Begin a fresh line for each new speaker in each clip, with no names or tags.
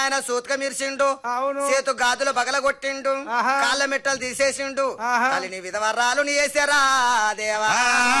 ఆయన సూతక మిరిసిండు
అవును.
చేతు గాజులు బగల కొట్టిండు
ఆహా.
కాళ్ళ మెట్టలు తీసేసిండు
ఆహా.
తల్లిని విధవరాలు నీ వేసారా దేవా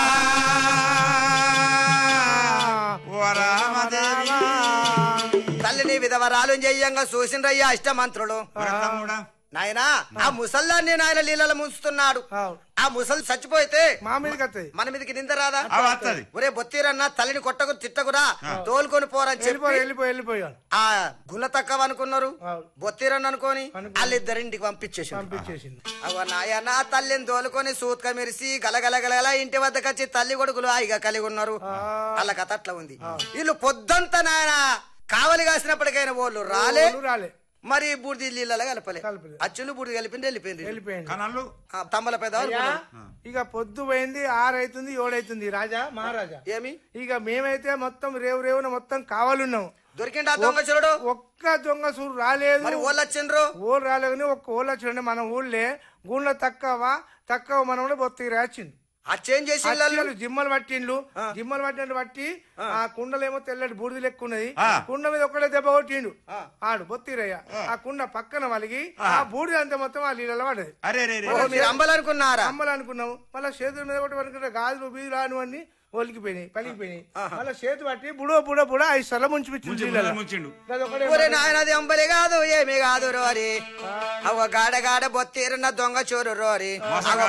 ఓ రామదేవి
తల్లిని విధవరాలు చెయ్యంగా చూసిండ్రయ్యా అష్టమంత్రులు
ఒరే తమ్ముడా
నాయనా ఆ ముసల్లాన్ని నాయన లీలలో ముంచుతున్నాడు
అవును.
ఆ ముసలి చచ్చిపోతే
మా మీదకి వస్తాయి
మన మీదకి నింద రాదా
అవి వస్తుంది
ఒరే బొత్తిరన్నా తల్లిని కొట్టకు తిట్టకురా తోలుకొని పోరని
వెళ్ళిపోయి
చెప్పి
వెళ్ళిపోయి వెళ్ళిపోయాను
ఆ గుణ తక్కువ అనుకున్నారు
అవును.
బొత్తిరన్న అనుకోని
అనుకోని.
వాళ్ళిద్దరింటికి పంపించేసి
పంపించేసింది
అవ నాయన తల్లిని తోలుకొని సూత్క మెరిసి గలగల గలగల ఇంటి వద్దకు వచ్చి తల్లి కొడుకులు హాయిగా కలిగి ఉన్నారు వాళ్ళ కథ అట్లా ఉంది వీళ్ళు పొద్దంతా నాయన కావలి కాసినప్పటికైనా వాళ్ళు రాలే
వాళ్ళు రాలే
మరి బూడిది నీళ్ళలో కలపలే
కలపలే.
అచ్చులు బూడిది కలిపిండి వెళ్ళిపోయింది
వెళ్ళిపోయింది
కనళ్ళు
ఆ, తమ్మల పెద్ద
అయ్యా, ఇక పొద్దు పోయింది ఆరైతుంది ఏడైతుంది రాజా మహారాజా
ఏమి
ఇక మేమైతే మొత్తం రేవు రేవున మొత్తం కావాలున్నాం
దొరికిండా దొంగ చూడు
ఒక్క దొంగ సూరు రాలేదు
మరి వాళ్ళు వచ్చిండ్రు
ఊరు రాలేదని ఒక్క ఊళ్ళో చూడండి మన ఊళ్ళే గుండె తక్కువ తక్కువ మనం కూడా బొత్తికి రాచింది
ఆ చేంజ్ చేసి ఇళ్ళల్లో
అచ్చలు జిమ్మలు పట్టిండ్లు జిమ్మలు పట్టినట్టు పట్టి ఆ కుండలేమో తెల్లటి బూడిద లెక్క ఉన్నది
ఆ.
కుండ మీద ఒక్కడే దెబ్బ కొట్టిండు ఆడు బొత్తిరయ్య ఆ కుండ పక్కన వలిగి ఆ బూడిద అంతా మొత్తం ఆ నీళ్ళలో పడ్డది
అరే రే రే
ఓ, మీరు అంబలనుకున్నారా
అమ్మలు అనుకున్నాం మళ్ళీ చేతుల మీద కొట్టి అనుకుంటే గాజులు బీజులు అన్ని ఒలికిపోయినాయి పలికిపోయినాయి మళ్ళీ చేతి పట్టి బుడో బుడో బుడో ఐదు సార్లు ముంచిపించింది
ముంచి
నీళ్ళలో.
ముంచిండు
గదొక్కడే
ఒరే నాయనది అంబలి కాదు ఏమి కాదు రోరి అవ్వ గాడ గాడ బొత్తిరున్న దొంగ చోరు రోరి అవ్వ